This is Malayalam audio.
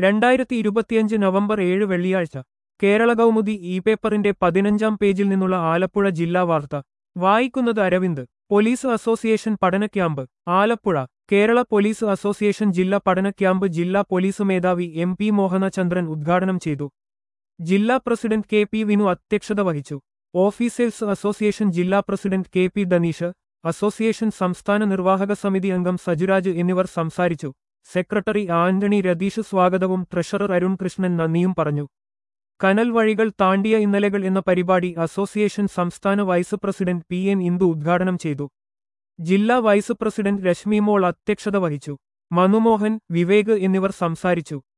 രണ്ടായിരത്തി ഇരുപത്തിയഞ്ച് നവംബർ ഏഴ് വെള്ളിയാഴ്ച കേരള കൗമുദി ഇ പേപ്പറിന്റെ പതിനഞ്ചാം പേജിൽ നിന്നുള്ള ആലപ്പുഴ ജില്ലാ വാർത്ത വായിക്കുന്നത് അരവിന്ദ് പോലീസ് അസോസിയേഷൻ പഠന camp Alappuzha Kerala police association ജില്ലാ പഠന ക്യാമ്പ് ജില്ലാ പോലീസ് മേധാവി എം പി മോഹനചന്ദ്രൻ ഉദ്ഘാടനം ചെയ്തു ജില്ലാ പ്രസിഡന്റ് കെ പി വിനു അധ്യക്ഷത വഹിച്ചു ഓഫീസേഴ്സ് അസോസിയേഷൻ ജില്ലാ president K P Dhaneesh association സംസ്ഥാന നിർവാഹക സമിതി അംഗം സജുരാജ് എന്നിവർ സംസാരിച്ചു സെക്രട്ടറി ആന്റണി രതീഷ് സ്വാഗതവും ട്രഷറർ അരുൺ കൃഷ്ണൻ നന്ദിയും പറഞ്ഞു കനൽ വഴികൾ താണ്ടിയ ഇന്നലകൾ എന്ന പരിപാടി അസോസിയേഷൻ സംസ്ഥാന vice president P N Indu ഉദ്ഘാടനം ചെയ്തു ജില്ലാ വൈസ് പ്രസിഡന്റ് രശ്മി മോൾ അധ്യക്ഷത വഹിച്ചു മനുമോഹൻ വിവേക് എന്നിവർ സംസാരിച്ചു